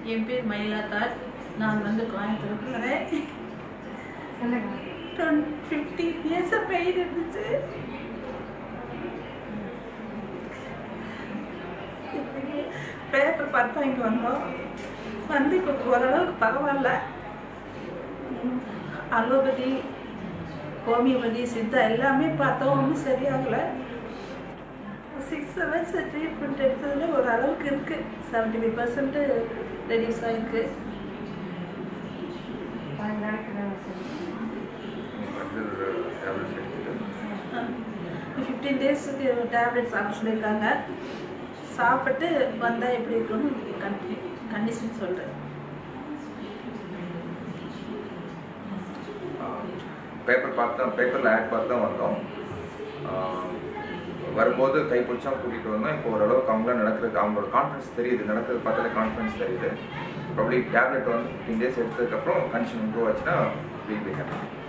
என் பேர் மயிலாத்தார் நான் வந்து கோயம்புத்தூருக்கு வரேன் ஃபிஃப்டி இயர்ஸ் பெயின் இருந்துச்சு பேப்பர் பார்த்தா இங்கே வந்தோம் வந்து இப்போ ஓரளவுக்கு பரவாயில்ல ம், அலோபதி ஹோமியோபதி சித்தா எல்லாமே பார்த்தோம் ஒன்றும் சரியாகலை சிக்ஸ் ஹவர்ஸ் ட்ரீட்மெண்ட் எடுத்ததில் ஒரு அளவுக்கு இருக்குது செவன்டி ஃபைவ் பர்சன்ட் ரெடியூஸ் ஆகிருக்கு டேப்லெட்ஸ் எடுத்துட்டு ஃபிஃப்டீன் டேஸுக்கு டேப்லெட் சாப்பிட சொல்லியிருக்காங்க சாப்பிட்டு வந்தால் எப்படி இருக்குன்னு கண்டி கண்டிஷன் சொல்கிறேன் பேப்பர் பார்த்து தான் பேப்பரில் ஆட் பார்த்து தான் வந்தோம் ஆஹ் வரும்போது கை பிடிச்சா கூட்டிகிட்டு வந்தோம் இப்போ ஓரளவுக்கு அவங்களாம் நடக்கிறது அவங்களோட கான்ஃபிடன்ஸ் தெரியுது நடக்கிறது பார்த்தாலே கான்ஃபிடன்ஸ் தெரியுது ப்ராப்ளி டேப்லெட் வந்து ஃபிஃப்டீன் டேஸ் எடுத்ததுக்கப்புறம் கண்டிஷன் இம்ப்ரூவ் ஆச்சுன்னா வில் பி ஹாப்பி